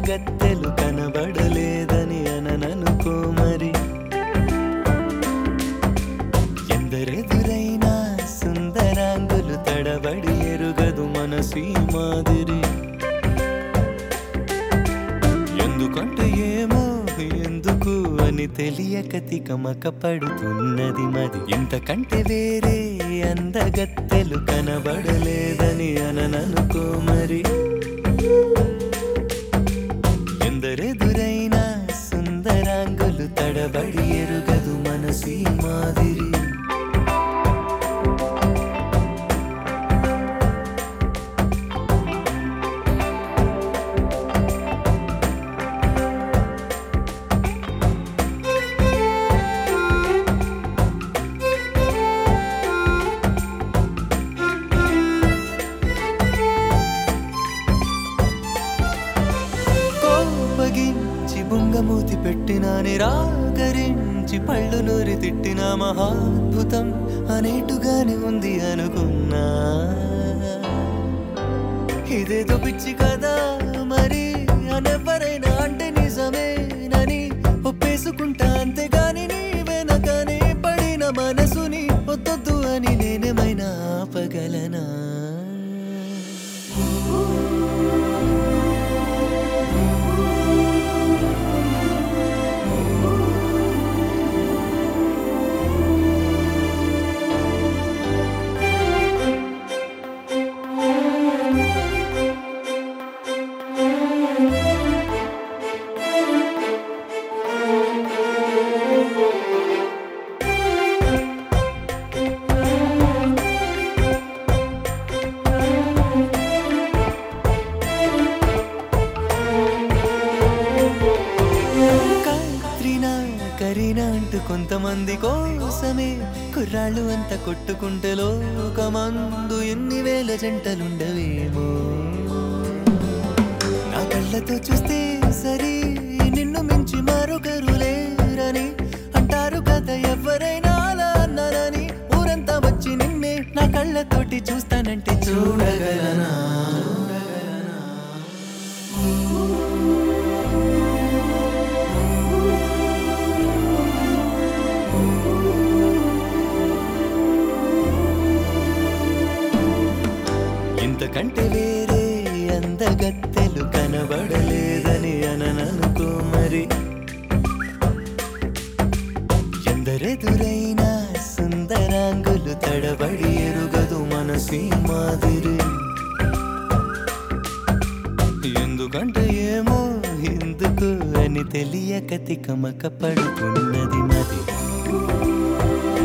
అందగత్తెలు కనబడలేదని అనననుకో మరి ఎందరెదురైనా సుందరాంగులు తడబడి ఎరుగదు మనసు ఈ మాదిరి ఎందుకంటే ఏమో ఎందుకు అని తెలియక తికమక పడుతున్నది మది ఇంతకంటే వేరే అందగత్తెలు కనబడలేదని అనననుకో మరి ఎందరెదురైనా సుందరాంగులు తడబడి ఎరుగదు మనసు ఈ మాదిరి కోపగించి బుంగమూతి పెట్టిన నిరాకరించి పళ్ళు నూరి తిట్టిన మహాద్భుతం అనేటుగానే ఉంది అనుకున్నా ఇదేదో పిచ్చి కదా మరి అనెవరైనా అంటే నిజమేనని ఒప్పేసుకుంటా అంతేగాని నీ వెనకనే పడిన మనసుని వద్దొద్దు అని నేనేమైనా ఆపగలనా కత్రినా కరీనా అంటూ కొంతమంది కోసమే కుర్రాళ్ళు అంతా కొట్టుకుంటే లోకమందు ఎన్ని వేల జంటలుండవేమో నా కళ్ళతో చూస్తే సరి నిన్ను మించి మరొకరు లేరని అంటారు కదా ఎవరైనా అలా అన్నారని ఊరంతా వచ్చి నిన్నే నా కళ్ళతోటి చూస్తానంటే చూడగలనా ఇంతకంటే వేరే అందగత్తెలు కనబడలేదని అనననుకో మరి ఎందరెదురైనా సుందరాంగులు తడబడి ఎరుగదు మనసు ఈ మాదిరి ఎందుకంటే ఏమో ఎందుకు అని తెలియక తికమక పడుతున్నది మది